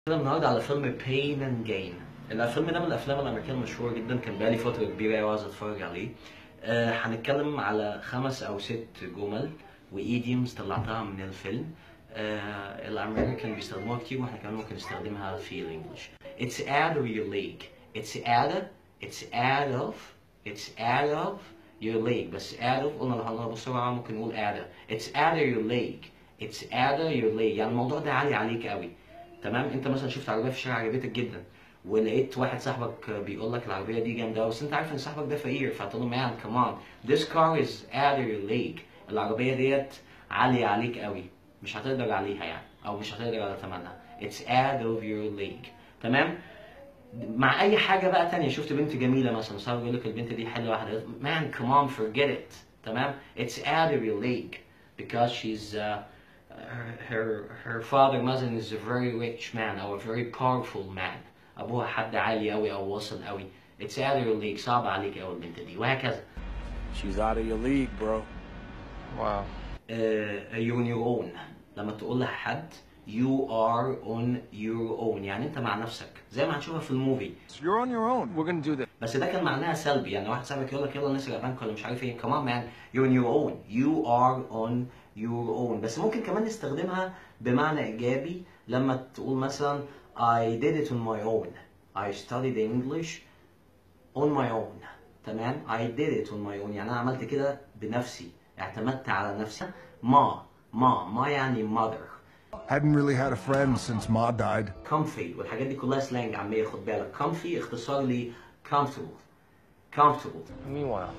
هنتكلم النهارده على فيلم Pain and Gain الفيلم ده من الافلام الامريكيه المشهوره جدا كان بقالي فتره كبيره قوي عايز اتفرج عليه آه، هنتكلم على خمس او ست جمل وايديومز طلعتها من الفيلم آه، الامريكان بيستخدموها كتير واحنا كمان ممكن نستخدمها في الانجليش It's out of your league It's out of It's out of It's out of your league بس out of قلنا لو هنقولها بسرعه ممكن نقول out of It's out of your league It's out of your league يعني الموضوع ده عالي عليك قوي تمام انت مثلا شفت عربيه في الشارع عجبتك جدا ولقيت واحد صاحبك بيقول لك العربيه دي جامده قوي بس انت عارف ان صاحبك ده فقير فهتقول له مان كمان this car is out of your league العربيه ديت عاليه عليك قوي مش هتقدر عليها يعني او مش هتقدر على ثمنها it's out of your league تمام مع اي حاجه بقى تانية شفت بنت جميله مثلا صاحبك يقول لك البنت دي حلوه واحده man come on forget it تمام it's out of your league because she's uh, her, her her father مثلا is a very rich man or a very powerful man ابوها حد عالي قوي او واصل قوي it's out of your league صعب عليك قوي البنت دي وهكذا She's out of your league, bro. Wow. uh, you're on your own لما تقول لحد you are on your own يعني انت مع نفسك زي ما هنشوفها في الموفي You're on your own. We're gonna do this. بس ده كان معناها سلبي يعني واحد صاحبك يقول لك يلا نسرق بنك ولا مش عارف ايه كمان مان you're on your own you are on your own بس ممكن كمان نستخدمها بمعنى ايجابي لما تقول مثلا I did it on my own I studied English on my own تمام I did it on my own يعني انا عملت كده بنفسي اعتمدت على نفسي ما ما ما يعني mother Hadn't really had a friend since Ma died. comfy والحاجات دي كلها سلانج عاميه خد بالك comfy اختصار لي comfortable comfortable Meanwhile,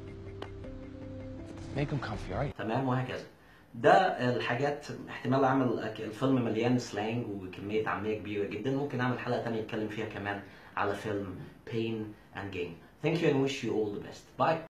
make them comfy, alright? تمام وهكذا ده الحاجات احتمال اعمل الفيلم مليان سلانج وكميه عاميه كبيره جدا ممكن اعمل حلقه تانية اتكلم فيها كمان على فيلم Pain and Gain Thank you and wish you all the best Bye